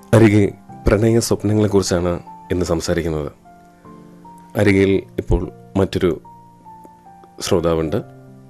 അരികെ പ്രണയ സ്വപ്നങ്ങളെക്കുറിച്ചാണ് ഇന്ന് സംസാരിക്കുന്നത് അരികയിൽ ഇപ്പോൾ മറ്റൊരു ശ്രോതാവുണ്ട്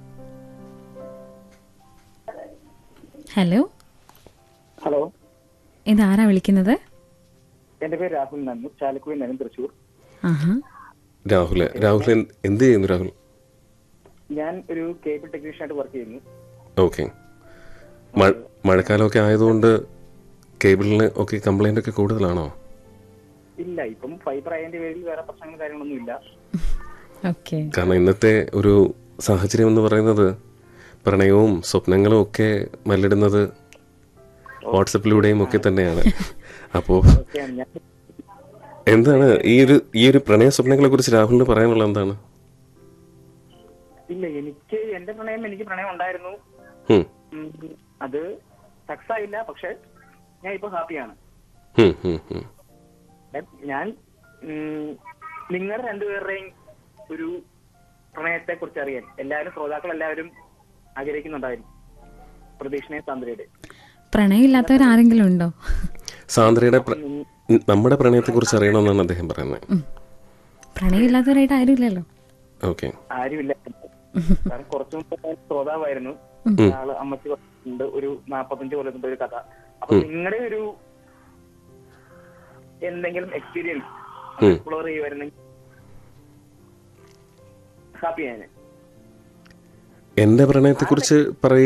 ഹലോ ഹലോ ഇതാരാ വിളിക്കുന്നത് എന്റെ പേര് രാഹുൽ നന്നു ചാലക്കുടി നനും തൃശൂർ ആഹാ രാഹുൽ രാഹുൽ എന്ത് എന്ത് ചെയ്യുന്നു രാഹുൽ ഞാൻ ഒരു കേബിൾ ടെക്നീഷ്യൻ ആയിട്ട് വർക്ക് ചെയ്യുന്നു ഓക്കെ മഴക്കാലമൊക്കെ ആയതുകൊണ്ട് കേബിളിന് ഒക്കെ കംപ്ലൈൻ്റ് ഒക്കെ കൂടുതലാണോ ഇല്ല ഇപ്പം ഫൈബർ ആയതിന്റെ പേരിൽ വേറെ പ്രശ്നങ്ങളും കാര്യങ്ങളൊന്നും ഇല്ല ഓക്കെ കാരണം ഇന്നത്തെ ഒരു സാഹചര്യം എന്ന് പറയുന്നത് പ്രണയവും സ്വപ്നങ്ങളും ഒക്കെ മല്ലിടുന്നത് വാട്സപ്പിലൂടെയും ഒക്കെ തന്നെയാണ് അപ്പോൾ ഓക്കെ ഞാൻ എന്താണ് ഈ ഒരു ഈ ഒരു പ്രണയ സ്വപ്നങ്ങളെ കുറിച്ച് രാഹുലിന് പറയാനുള്ളത് എന്താണ് ഇല്ല എനിക്ക് എന്റെ പ്രണയം എനിക്ക് പ്രണയം ഉണ്ടായിരുന്നു ഹും, ഉം, അത് സക്സസ് ആയില്ല പക്ഷെ ഞാൻ ഇപ്പൊ ഹാപ്പിയാണ് ഹും, ഹും, ഹും. ഞാൻ ഉം, നിങ്ങളുടെ രണ്ടുപേരുടെയും ഒരു പ്രണയത്തെ കുറിച്ച് അറിയാൻ എല്ലാവരും ശ്രോതാക്കൾ എല്ലാവരും ആഗ്രഹിക്കുന്നുണ്ടായിരുന്നു പ്രതീക്ഷണയെ സാന്ദ്രയുടെ പ്രണയമില്ലാത്തവർ ആരെങ്കിലും ഉണ്ടോ സാന്ദ്രയുടെ പ്ര- നമ്മുടെ പ്രണയത്തെ കുറിച്ച് അറിയണമെന്നാണ് അദ്ദേഹം പറയുന്നത് പ്രണയമില്ലാത്തവരായിട്ട് ആരും ഇല്ലല്ലോ ഓക്കെ ആരുമില്ല കാരണം കുറച്ചു മുമ്പ് ഞാൻ ശ്രോതാവായിരുന്നു ആള് അമ്മച്ചി ഉണ്ട് ഒരു നാപ്പത്തഞ്ച് കൊല്ലത്തിന്റെ ഒരു കഥ അപ്പൊ നിങ്ങളുടെ ഒരു എന്തെങ്കിലും എക്സ്പീരിയൻസ് എക്സ്പ്ലോർ ചെയ്യുമായിരുന്നെങ്കിൽ ഹാപ്പി ഞാൻ എന്റെ പ്രണയത്തെ കുറിച്ച്